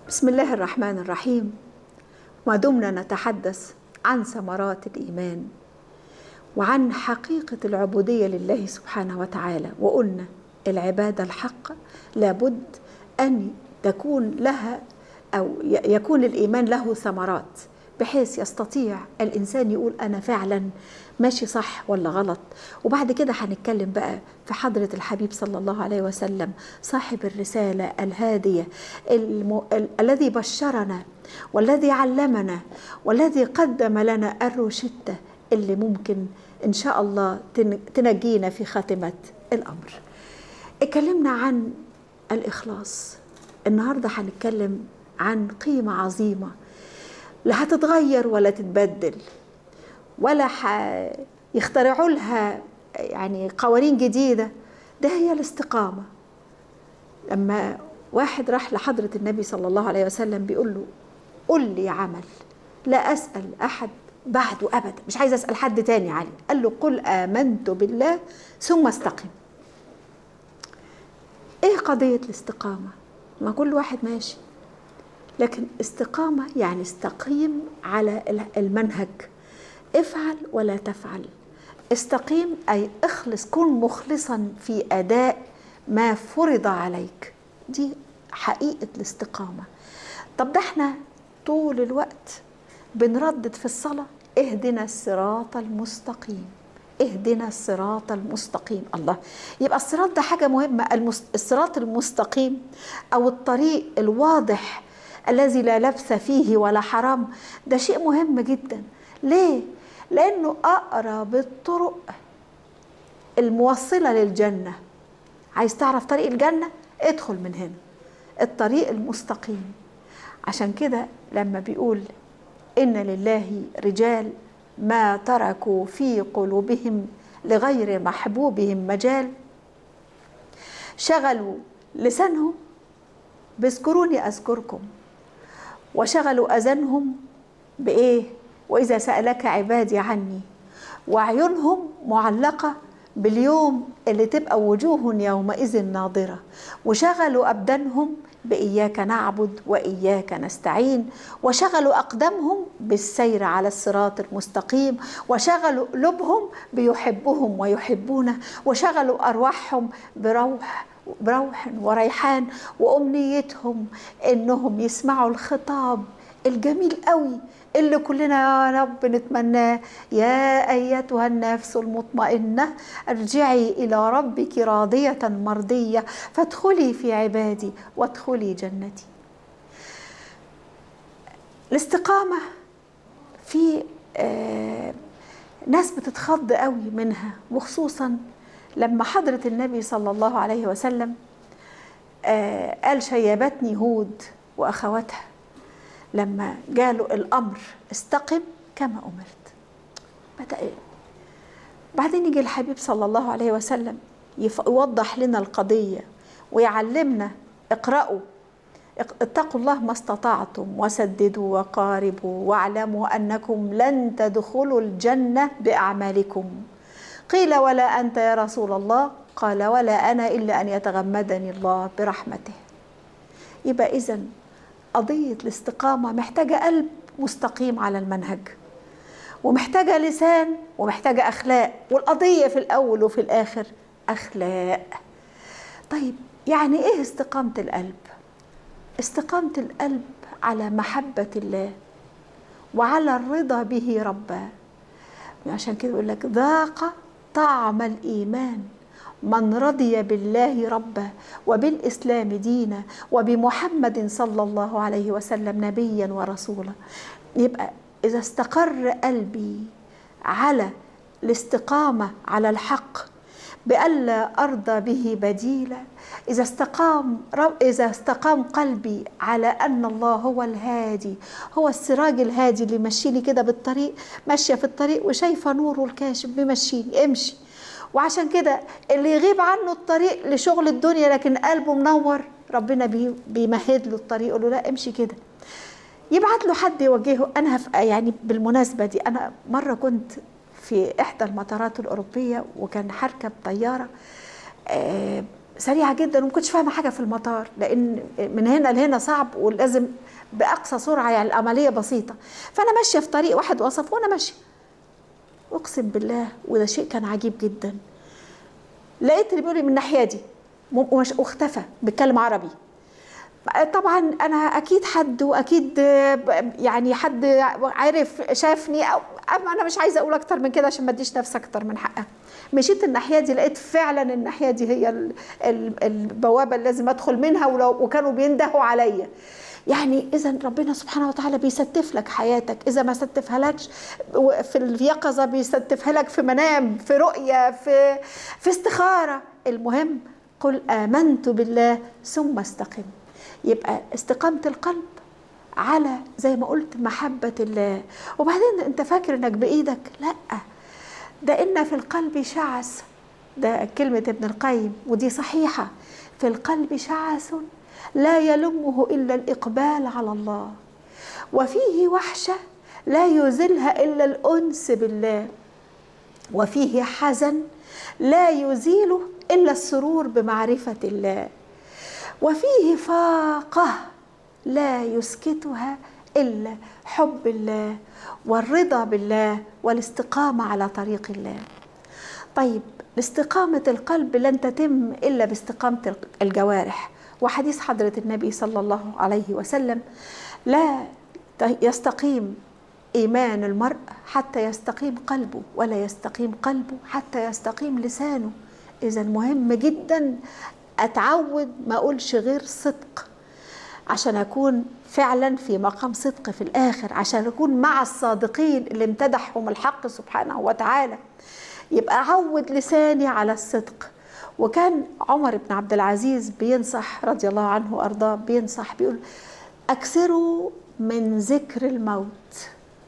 بسم الله الرحمن الرحيم ما دمنا نتحدث عن ثمرات الايمان وعن حقيقه العبوديه لله سبحانه وتعالى وقلنا العباده الحق لابد ان تكون لها او يكون الايمان له ثمرات بحيث يستطيع الانسان يقول انا فعلا ماشي صح ولا غلط وبعد كده هنتكلم بقى في حضره الحبيب صلى الله عليه وسلم صاحب الرساله الهاديه الم... ال... الذي بشرنا والذي علمنا والذي قدم لنا الروشته اللي ممكن ان شاء الله تن... تنجينا في خاتمه الامر اتكلمنا عن الاخلاص النهارده هنتكلم عن قيمه عظيمه لا هتتغير ولا تتبدل ولا يخترعوا لها يعني قوانين جديدة ده هي الاستقامة لما واحد راح لحضرة النبي صلى الله عليه وسلم بيقول له قل لي عمل لا أسأل أحد بعده أبدا مش عايز أسأل حد تاني عليه قال له قل آمنت بالله ثم استقم إيه قضية الاستقامة ما كل واحد ماشي لكن استقامة يعني استقيم على المنهج افعل ولا تفعل استقيم أي اخلص كن مخلصا في أداء ما فرض عليك دي حقيقة الاستقامة طب ده احنا طول الوقت بنردد في الصلاة اهدنا الصراط المستقيم اهدنا الصراط المستقيم الله يبقى الصراط ده حاجة مهمة الصراط المستقيم أو الطريق الواضح الذي لا لبس فيه ولا حرام ده شيء مهم جدا ليه لانه اقرب الطرق الموصله للجنه عايز تعرف طريق الجنه ادخل من هنا الطريق المستقيم عشان كده لما بيقول ان لله رجال ما تركوا في قلوبهم لغير محبوبهم مجال شغلوا لسانهم باذكروني اذكركم وشغلوا اذانهم بايه واذا سالك عبادي عني وعيونهم معلقه باليوم اللي تبقى وجوه يومئذ ناظره وشغلوا ابدانهم باياك نعبد واياك نستعين وشغلوا اقدامهم بالسير على الصراط المستقيم وشغلوا قلوبهم بيحبهم ويحبونه وشغلوا ارواحهم بروح بروح وريحان وامنيتهم انهم يسمعوا الخطاب الجميل قوي اللي كلنا يا رب نتمناه يا ايتها النفس المطمئنه ارجعي الى ربك راضيه مرضيه فادخلي في عبادي وادخلي جنتي الاستقامه في آه ناس بتتخض قوي منها وخصوصا لما حضرة النبي صلى الله عليه وسلم آه قال شيبتني هود وأخواتها لما جاله الأمر استقم كما أمرت بدأ إيه؟ بعدين يجي الحبيب صلى الله عليه وسلم يوضح لنا القضية ويعلمنا اقرأوا اتقوا الله ما استطعتم وسددوا وقاربوا واعلموا أنكم لن تدخلوا الجنة بأعمالكم قيل ولا أنت يا رسول الله قال ولا أنا إلا أن يتغمدني الله برحمته يبقى إذا قضية الاستقامة محتاجة قلب مستقيم على المنهج ومحتاجة لسان ومحتاجة أخلاق والقضية في الأول وفي الآخر أخلاق طيب يعني إيه استقامة القلب؟ استقامة القلب على محبة الله وعلى الرضا به ربا عشان كده يقول لك ذاق طعم الإيمان من رضي بالله ربا وبالإسلام دينا وبمحمد صلى الله عليه وسلم نبيا ورسولا يبقى إذا استقر قلبي على الاستقامة على الحق بألا أرضى به بديلا إذا استقام إذا استقام قلبي على أن الله هو الهادي هو السراج الهادي اللي يمشيني كده بالطريق ماشية في الطريق وشايفة نوره الكاشف بيمشيني امشي وعشان كده اللي يغيب عنه الطريق لشغل الدنيا لكن قلبه منور ربنا بيمهد له الطريق يقول له لا امشي كده يبعت له حد يوجهه انا يعني بالمناسبه دي انا مره كنت في احدى المطارات الاوروبيه وكان هركب طياره سريعه جدا وما كنتش فاهمه حاجه في المطار لان من هنا لهنا صعب ولازم باقصى سرعه يعني العمليه بسيطه فانا ماشيه في طريق واحد وصف وانا ماشيه اقسم بالله وده شيء كان عجيب جدا لقيت اللي بيقول لي من الناحيه دي م- ومش- واختفى بيتكلم عربي طبعا انا اكيد حد واكيد يعني حد عارف شافني او اما انا مش عايزه اقول اكتر من كده عشان ما اديش نفسي اكتر من حقها مشيت الناحيه دي لقيت فعلا الناحيه دي هي ال- ال- البوابه اللي لازم ادخل منها ولو وكانوا بيندهوا عليا يعني اذا ربنا سبحانه وتعالى بيستف لك حياتك اذا ما ستفها لكش في اليقظه بيستفها لك في منام في رؤيه في في استخاره المهم قل امنت بالله ثم استقم يبقى استقامه القلب على زي ما قلت محبه الله وبعدين انت فاكر انك بايدك لا ده ان في القلب شعث ده كلمه ابن القيم ودي صحيحه في القلب شعث لا يلمه الا الاقبال على الله وفيه وحشه لا يزلها الا الانس بالله وفيه حزن لا يزيله الا السرور بمعرفه الله وفيه فاقه لا يسكتها الا حب الله والرضا بالله والاستقامه على طريق الله طيب استقامه القلب لن تتم الا باستقامه الجوارح وحديث حضره النبي صلى الله عليه وسلم لا يستقيم ايمان المرء حتى يستقيم قلبه ولا يستقيم قلبه حتى يستقيم لسانه اذا مهم جدا اتعود ما اقولش غير صدق عشان اكون فعلا في مقام صدق في الاخر عشان اكون مع الصادقين اللي امتدحهم الحق سبحانه وتعالى يبقى عود لساني على الصدق وكان عمر بن عبد العزيز بينصح رضي الله عنه وارضاه بينصح بيقول اكثروا من ذكر الموت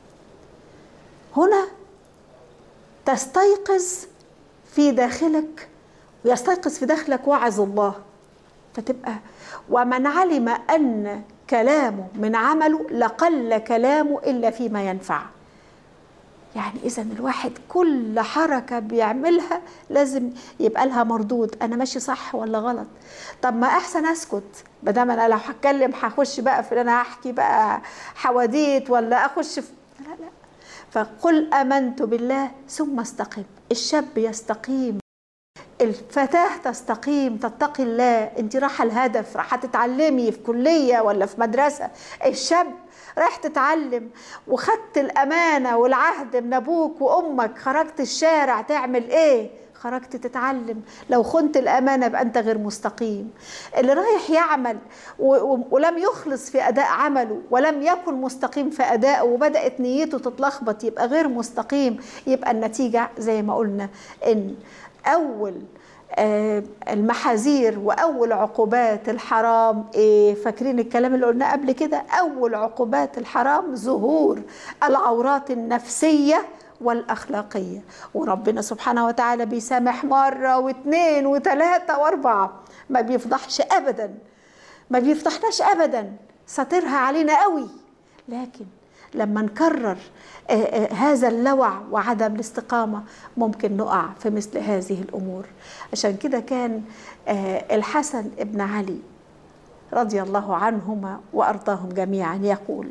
هنا تستيقظ في داخلك ويستيقظ في داخلك وعظ الله فتبقى ومن علم ان كلامه من عمله لقل كلامه الا فيما ينفع يعني اذا الواحد كل حركه بيعملها لازم يبقى لها مردود انا ماشي صح ولا غلط طب ما احسن اسكت ما دام انا لو هتكلم هخش بقى في انا هحكي بقى حواديت ولا اخش في لا لا فقل امنت بالله ثم استقم الشاب يستقيم الفتاة تستقيم تتقي الله انت رايحة الهدف رايحة تتعلمي في كلية ولا في مدرسة الشاب رايح تتعلم وخدت الأمانة والعهد من أبوك وأمك خرجت الشارع تعمل إيه خرجت تتعلم لو خنت الأمانة يبقى أنت غير مستقيم اللي رايح يعمل ولم يخلص في أداء عمله ولم يكن مستقيم في أدائه وبدأت نيته تتلخبط يبقى غير مستقيم يبقى النتيجة زي ما قلنا إن أول المحاذير واول عقوبات الحرام ايه فاكرين الكلام اللي قلناه قبل كده اول عقوبات الحرام ظهور العورات النفسيه والاخلاقيه وربنا سبحانه وتعالى بيسامح مره واثنين وثلاثه واربعه ما بيفضحش ابدا ما بيفضحناش ابدا ساترها علينا قوي لكن لما نكرر هذا اللوع وعدم الاستقامة ممكن نقع في مثل هذه الأمور عشان كده كان الحسن ابن علي رضي الله عنهما وأرضاهم جميعا يقول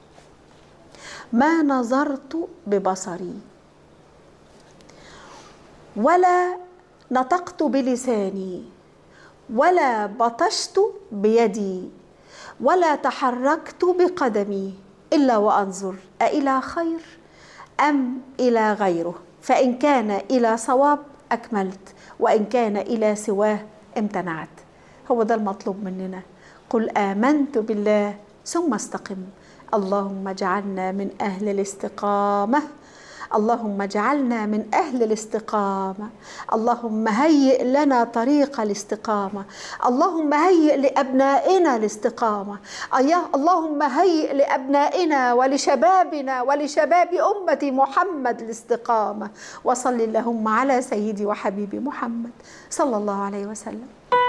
ما نظرت ببصري ولا نطقت بلساني ولا بطشت بيدي ولا تحركت بقدمي الا وانظر أإلى خير أم إلى غيره فإن كان إلى صواب أكملت وإن كان إلى سواه امتنعت هو ده المطلوب مننا قل آمنت بالله ثم استقم اللهم اجعلنا من أهل الاستقامة اللهم اجعلنا من اهل الاستقامه اللهم هيئ لنا طريق الاستقامه اللهم هيئ لابنائنا الاستقامه اللهم هيئ لابنائنا ولشبابنا ولشباب امه محمد الاستقامه وصل اللهم على سيدي وحبيبي محمد صلى الله عليه وسلم